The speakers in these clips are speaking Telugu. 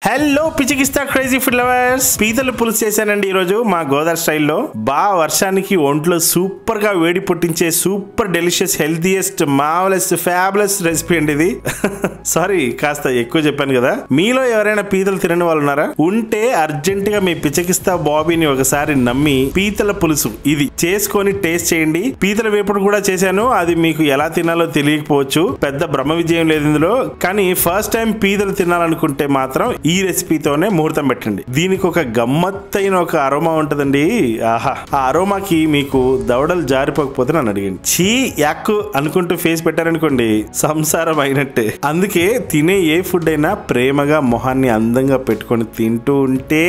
హలో పిచ్చికిస్తా క్రేజీ ఫుడ్ లవర్స్ పీతలు పులుసు చేశానండి ఈరోజు మా గోదావరి స్టైల్లో బా వర్షానికి ఒంట్లో సూపర్ గా వేడి పుట్టించే super delicious healthiest marvellous fabulous recipe అండి ఇది సారీ కాస్త ఎక్కువ చెప్పాను కదా మీలో ఎవరైనా పీతలు తినని వాళ్ళు ఉన్నారా ఉంటే అర్జెంట్ గా మీ పిచ్చకిస్తా బాబీని ఒకసారి నమ్మి పీతల పులుసు ఇది చేసుకొని టేస్ట్ చేయండి పీతల వేపుడు కూడా చేశాను అది మీకు ఎలా తినాలో తెలియకపోవచ్చు పెద్ద బ్రహ్మ విజయం లేదు ఇందులో కానీ ఫస్ట్ టైం పీతలు తినాలనుకుంటే మాత్రం ఈ రెసిపీతోనే ముహూర్తం పెట్టండి దీనికి ఒక గమ్మత్తైన ఒక అరోమా ఉంటదండి ఆహా ఆ అరోమాకి మీకు దవడలు జారిపోకపోతే నన్ను అడిగండి చీ యాక్ అనుకుంటూ ఫేస్ పెట్టారనుకోండి సంసారం అయినట్టే అందుకే తినే ఏ ఫుడ్ అయినా ప్రేమగా మొహాన్ని అందంగా పెట్టుకొని తింటూ ఉంటే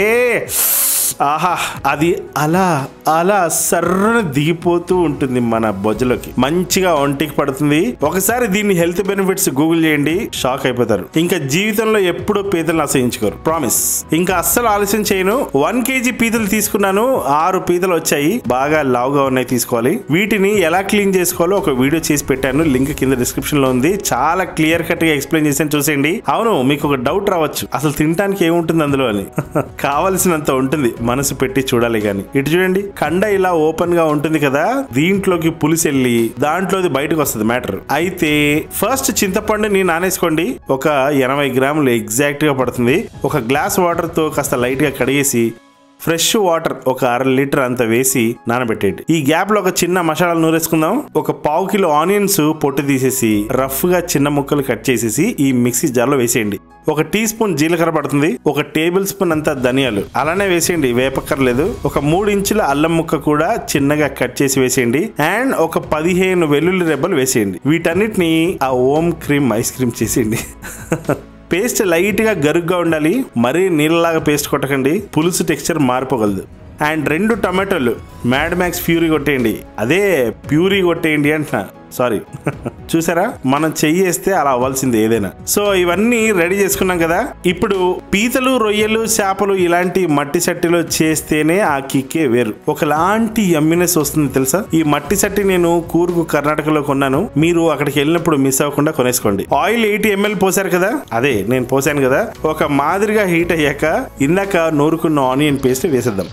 ఆహా అది అలా అలా సర్రన దిగిపోతూ ఉంటుంది మన బొజ్జలోకి మంచిగా ఒంటికి పడుతుంది ఒకసారి దీన్ని హెల్త్ బెనిఫిట్స్ గూగుల్ చేయండి షాక్ అయిపోతారు ఇంకా జీవితంలో ఎప్పుడూ పీతలను అసహించుకోరు ప్రామిస్ ఇంకా అస్సలు ఆలస్యం చేయను వన్ కేజీ పీతలు తీసుకున్నాను ఆరు పీతలు వచ్చాయి బాగా లావుగా ఉన్నాయి తీసుకోవాలి వీటిని ఎలా క్లీన్ చేసుకోవాలో ఒక వీడియో చేసి పెట్టాను లింక్ కింద డిస్క్రిప్షన్ లో ఉంది చాలా క్లియర్ కట్ గా ఎక్స్ప్లెయిన్ చేసాను చూసేయండి అవును మీకు ఒక డౌట్ రావచ్చు అసలు తినడానికి ఏముంటుంది అందులో అని కావలసినంత ఉంటుంది మనసు పెట్టి చూడాలి కానీ ఇటు చూడండి కండ ఇలా ఓపెన్ గా ఉంటుంది కదా దీంట్లోకి పులుసు వెళ్ళి దాంట్లోది బయటకు వస్తుంది మ్యాటర్ అయితే ఫస్ట్ చింతపండుని నానేసుకోండి ఒక ఎనభై గ్రాములు ఎగ్జాక్ట్ గా పడుతుంది ఒక గ్లాస్ వాటర్ తో కాస్త లైట్ గా కడిగేసి ఫ్రెష్ వాటర్ ఒక అర లీటర్ అంత వేసి నానబెట్టేయండి ఈ గ్యాప్ లో ఒక చిన్న మసాలాలు నూరేసుకుందాం ఒక పావు కిలో ఆనియన్స్ పొట్టు తీసేసి రఫ్ గా చిన్న ముక్కలు కట్ చేసేసి ఈ మిక్సీ జార్ లో వేసేయండి ఒక టీ స్పూన్ జీలకర్ర పడుతుంది ఒక టేబుల్ స్పూన్ అంత ధనియాలు అలానే వేసేయండి వేపక్కర్లేదు ఒక మూడు ఇంచుల అల్లం ముక్క కూడా చిన్నగా కట్ చేసి వేసేయండి అండ్ ఒక పదిహేను వెల్లుల్లి రెబ్బలు వేసేయండి వీటన్నిటిని ఆ ఓం క్రీమ్ ఐస్ క్రీమ్ చేసేయండి పేస్ట్ లైట్ గా గరుగ్గా ఉండాలి మరీ నీళ్ళలాగా పేస్ట్ కొట్టకండి పులుసు టెక్స్చర్ మారిపోగలదు అండ్ రెండు టమాటోలు మ్యాడ్ మ్యాక్స్ ప్యూరీ కొట్టేయండి అదే ప్యూరీ కొట్టేయండి అంటున్నా సారీ చూసారా మనం చెయ్యి వేస్తే అలా అవ్వాల్సింది ఏదైనా సో ఇవన్నీ రెడీ చేసుకున్నాం కదా ఇప్పుడు పీతలు రొయ్యలు చేపలు ఇలాంటి మట్టి సట్టిలో చేస్తేనే ఆ కిక్కే వేరు ఒకలాంటి యమ్మినెస్ వస్తుంది తెలుసా ఈ మట్టి సట్టి నేను కూరుకు కర్ణాటకలో కొన్నాను మీరు అక్కడికి వెళ్ళినప్పుడు మిస్ అవ్వకుండా కొనేసుకోండి ఆయిల్ ఎయిటీ ఎంఎల్ పోసారు కదా అదే నేను పోసాను కదా ఒక మాదిరిగా హీట్ అయ్యాక ఇందాక నూరుకున్న ఆనియన్ పేస్ట్ వేసేద్దాం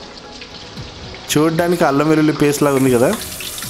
చూడడానికి అల్లం వెల్లుల్లి పేస్ట్ లాగా ఉంది కదా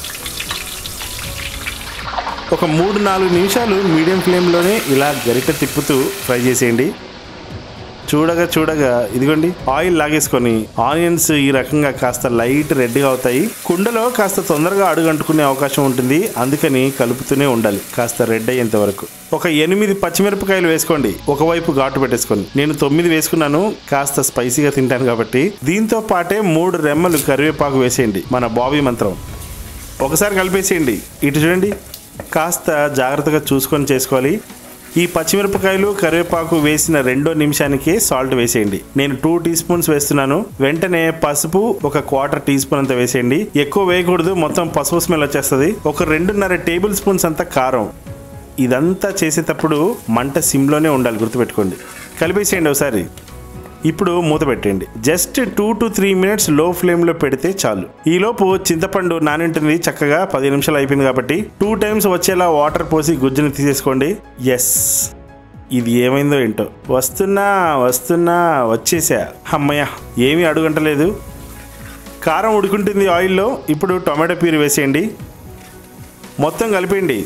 ఒక మూడు నాలుగు నిమిషాలు మీడియం ఫ్లేమ్లోనే ఇలా గరిట తిప్పుతూ ఫ్రై చేసేయండి చూడగా చూడగా ఇదిగోండి ఆయిల్ లాగేసుకొని ఆనియన్స్ ఈ రకంగా కాస్త లైట్ రెడ్గా అవుతాయి కుండలో కాస్త తొందరగా అడుగంటుకునే అవకాశం ఉంటుంది అందుకని కలుపుతూనే ఉండాలి కాస్త రెడ్ అయ్యేంత వరకు ఒక ఎనిమిది పచ్చిమిరపకాయలు వేసుకోండి ఒకవైపు ఘాటు పెట్టేసుకోండి నేను తొమ్మిది వేసుకున్నాను కాస్త స్పైసీగా తింటాను కాబట్టి దీంతో పాటే మూడు రెమ్మలు కరివేపాకు వేసేయండి మన బాబీ మంత్రం ఒకసారి కలిపేసేయండి ఇటు చూడండి కాస్త జాగ్రత్తగా చూసుకొని చేసుకోవాలి ఈ పచ్చిమిరపకాయలు కరివేపాకు వేసిన రెండో నిమిషానికి సాల్ట్ వేసేయండి నేను టూ టీ స్పూన్స్ వేస్తున్నాను వెంటనే పసుపు ఒక క్వార్టర్ టీ స్పూన్ అంత వేసేయండి ఎక్కువ వేయకూడదు మొత్తం పసుపు స్మెల్ వచ్చేస్తుంది ఒక రెండున్నర టేబుల్ స్పూన్స్ అంత కారం ఇదంతా చేసేటప్పుడు మంట సిమ్లోనే ఉండాలి గుర్తుపెట్టుకోండి కలిపేసేయండి ఒకసారి ఇప్పుడు మూత పెట్టండి just two to three minutes లో ఫ్లేమ్ లో పెడితే చాలు ఈ లోపు చింతపండు నానింటుంది చక్కగా పది నిమిషాలు అయిపోయింది కాబట్టి టూ టైమ్స్ వచ్చేలా వాటర్ పోసి గుజ్జుని తీసేసుకోండి ఎస్ ఇది ఏమైందో ఏంటో వస్తున్నా వస్తున్నా వచ్చేసా అమ్మయ్య ఏమీ అడుగంటలేదు కారం ఉడుకుంటుంది ఆయిల్లో ఇప్పుడు టొమాటో ప్యూరీ వేసేయండి మొత్తం కలిపేయండి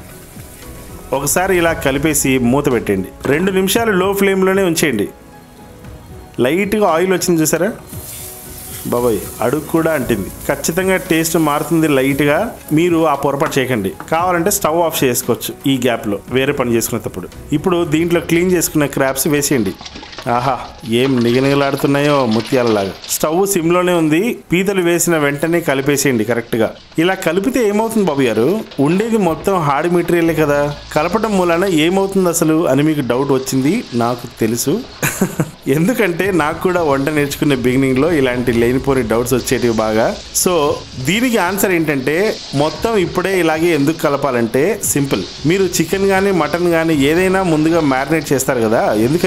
ఒకసారి ఇలా కలిపేసి మూత పెట్టండి రెండు నిమిషాలు లో ఫ్లేమ్లోనే ఉంచేయండి లైట్గా ఆయిల్ వచ్చింది చూసారా బాబాయ్ అడుగు కూడా అంటింది ఖచ్చితంగా టేస్ట్ మారుతుంది లైట్గా మీరు ఆ పొరపాటు చేయకండి కావాలంటే స్టవ్ ఆఫ్ చేసుకోవచ్చు ఈ గ్యాప్లో వేరే పని చేసుకునేటప్పుడు ఇప్పుడు దీంట్లో క్లీన్ చేసుకున్న క్రాప్స్ వేసేయండి ఆహా ఏం నిగనిగలాడుతున్నాయో ముత్యాలలాగా స్టవ్ సిమ్లోనే ఉంది పీతలు వేసిన వెంటనే కలిపేసేయండి కరెక్ట్గా ఇలా కలిపితే ఏమవుతుంది బాబు గారు ఉండేది మొత్తం హార్డ్ మెటీరియలే కదా కలపడం మూలాన ఏమవుతుంది అసలు అని మీకు డౌట్ వచ్చింది నాకు తెలుసు ఎందుకంటే నాకు కూడా వంట నేర్చుకునే బిగినింగ్ లో ఇలాంటి లేనిపోని డౌట్స్ వచ్చేటివి బాగా సో దీనికి ఆన్సర్ ఏంటంటే మొత్తం ఇప్పుడే ఇలాగే ఎందుకు కలపాలంటే సింపుల్ మీరు చికెన్ కానీ మటన్ కానీ ఏదైనా ముందుగా మ్యారినేట్ చేస్తారు కదా ఎందుకని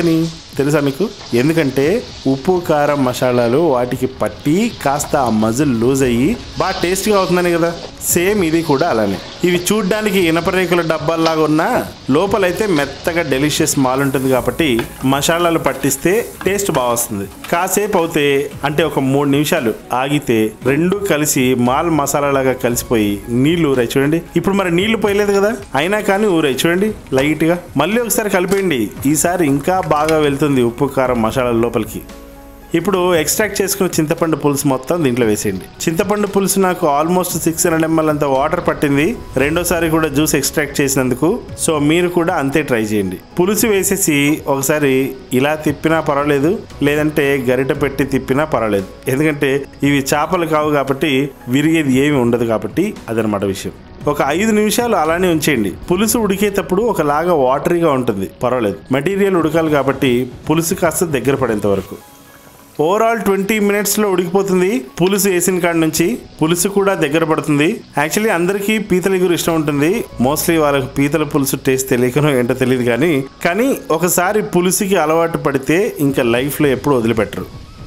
తెలుసా మీకు ఎందుకంటే ఉప్పు కారం మసాలాలు వాటికి పట్టి కాస్త ఆ మజిల్ లూజ్ అయ్యి బాగా టేస్ట్గా అవుతుందని కదా సేమ్ ఇది కూడా అలానే ఇవి చూడ్డానికి ఇనప రేకుల డబ్బాల్లాగా ఉన్నా లోపలైతే మెత్తగా డెలిషియస్ మాల్ ఉంటుంది కాబట్టి మసాలాలు పట్టిస్తే టేస్ట్ బాగా వస్తుంది కాసేపు అవుతే అంటే ఒక మూడు నిమిషాలు ఆగితే రెండు కలిసి మాల్ మసాలాలాగా కలిసిపోయి నీళ్లు ఊరాయి చూడండి ఇప్పుడు మరి నీళ్లు పోయలేదు కదా అయినా కానీ ఊరాయి చూడండి లైట్ గా మళ్ళీ ఒకసారి కలిపేయండి ఈసారి ఇంకా బాగా వెళ్తుంది ఉప్పు కారం మసాలా లోపలికి ఇప్పుడు ఎక్స్ట్రాక్ట్ చేసుకున్న చింతపండు పులుసు మొత్తం దీంట్లో వేసేయండి చింతపండు పులుసు నాకు ఆల్మోస్ట్ సిక్స్ హండ్రెడ్ ఎంఎల్ అంత వాటర్ పట్టింది రెండోసారి కూడా జ్యూస్ ఎక్స్ట్రాక్ట్ చేసినందుకు సో మీరు కూడా అంతే ట్రై చేయండి పులుసు వేసేసి ఒకసారి ఇలా తిప్పినా పర్వాలేదు లేదంటే గరిట పెట్టి తిప్పినా పర్వాలేదు ఎందుకంటే ఇవి చేపలు కావు కాబట్టి విరిగేది ఏమి ఉండదు కాబట్టి అదనమాట విషయం ఒక ఐదు నిమిషాలు అలానే ఉంచేయండి పులుసు ఉడికేటప్పుడు ఒకలాగా వాటరీగా ఉంటుంది పర్వాలేదు మెటీరియల్ ఉడకాలి కాబట్టి పులుసు కాస్త దగ్గర పడేంత వరకు ఓవరాల్ ట్వంటీ మినిట్స్లో ఉడికిపోతుంది పులుసు వేసిన కాడ నుంచి పులుసు కూడా దగ్గర పడుతుంది యాక్చువల్లీ అందరికీ పీతల ఎగురు ఇష్టం ఉంటుంది మోస్ట్లీ వాళ్ళకి పీతల పులుసు టేస్ట్ తెలియకనో ఏంటో తెలియదు కానీ కానీ ఒకసారి పులుసుకి అలవాటు పడితే ఇంకా లైఫ్లో ఎప్పుడు వదిలిపెట్టరు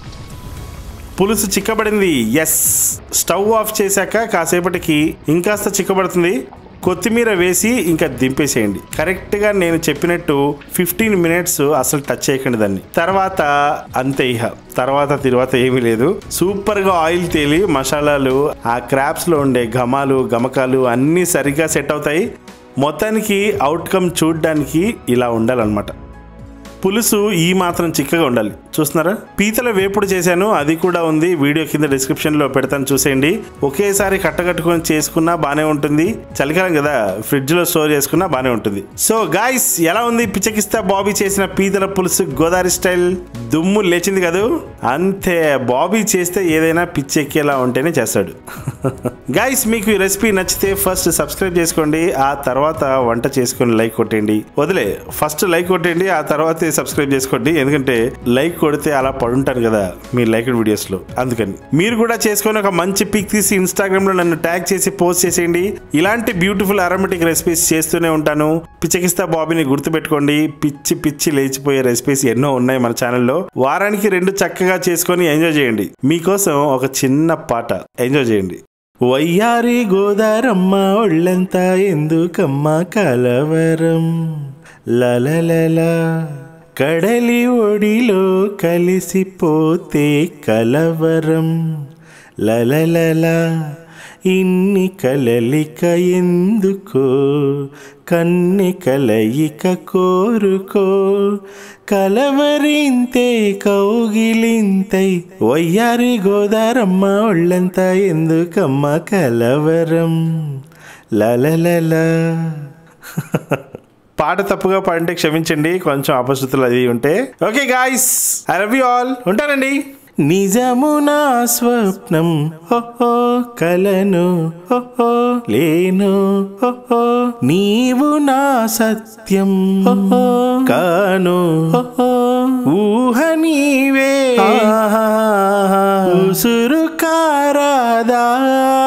పులుసు చిక్కబడింది ఎస్ స్టవ్ ఆఫ్ చేశాక కాసేపటికి ఇంకాస్త చిక్కబడుతుంది కొత్తిమీర వేసి ఇంకా దింపేసేయండి కరెక్ట్గా నేను చెప్పినట్టు ఫిఫ్టీన్ మినిట్స్ అసలు టచ్ చేయకండి దాన్ని తర్వాత అంతే ఇహ తర్వాత తర్వాత ఏమీ లేదు సూపర్గా ఆయిల్ తేలి మసాలాలు ఆ క్రాప్స్లో ఉండే ఘమాలు గమకాలు అన్నీ సరిగ్గా సెట్ అవుతాయి మొత్తానికి అవుట్కమ్ చూడడానికి ఇలా ఉండాలన్నమాట పులుసు ఈ మాత్రం చిక్కగా ఉండాలి చూస్తున్నారా పీతల వేపుడు చేశాను అది కూడా ఉంది వీడియో కింద డిస్క్రిప్షన్ లో పెడతాను చూసేయండి ఒకేసారి కట్టకట్టుకొని చేసుకున్నా బానే ఉంటుంది చలికాలం కదా ఫ్రిడ్జ్ లో స్టోర్ చేసుకున్నా బానే ఉంటుంది సో గాయస్ ఎలా ఉంది పిచ్చకిస్తా బాబీ చేసిన పీతల పులుసు గోదావరి స్టైల్ దుమ్ము లేచింది కదూ అంతే బాబీ చేస్తే ఏదైనా పిచ్చెక్కేలా ఉంటేనే చేస్తాడు గాయస్ మీకు ఈ రెసిపీ నచ్చితే ఫస్ట్ సబ్స్క్రైబ్ చేసుకోండి ఆ తర్వాత వంట చేసుకొని లైక్ కొట్టండి వదిలే ఫస్ట్ లైక్ కొట్టండి ఆ తర్వాత సబ్స్క్రైబ్ చేసుకోండి ఎందుకంటే లైక్ కొడితే అలా పడుంటాను కదా మీ లైక్ వీడియోస్ లో అందుకని మీరు కూడా చేసుకొని ఒక మంచి పిక్ తీసి ఇన్స్టాగ్రామ్ లో నన్ను ట్యాగ్ చేసి పోస్ట్ చేసేయండి ఇలాంటి బ్యూటిఫుల్ అరోమేటిక్ రెసిపీస్ చేస్తూనే ఉంటాను పిచ్చకిస్తా బాబీని గుర్తుపెట్టుకోండి పిచ్చి పిచ్చి లేచిపోయే రెసిపీస్ ఎన్నో ఉన్నాయి మన ఛానల్లో వారానికి రెండు చక్కగా చేసుకొని ఎంజాయ్ చేయండి మీకోసం ఒక చిన్న పాట ఎంజాయ్ చేయండి వయ్యారి గోదారమ్మ ఒళ్ళంతా ఎందుకమ్మ కలవరం లలలల కడలి ఒడిలో కలిసిపోతే కలవరం లలలల ఇన్ని కలలిక ఎందుకో కన్ని కలయిక కోరుకో కలవరింతే కౌగిలింతై వయ్యారి గోదారమ్మ ఒళ్ళంతా ఎందుకమ్మ కలవరం లలలలా పాట తప్పుగా పాడింటే క్షమించండి కొంచెం అపశృతులు అది ఉంటే okay guys I love you all ఉంటానండి నిజము నా స్వప్నం హోహో కలను హోహో లేను హోహో నీవు నా సత్యం హోహో కాను హోహో ఊహ నీవే ఉసురు కారాదా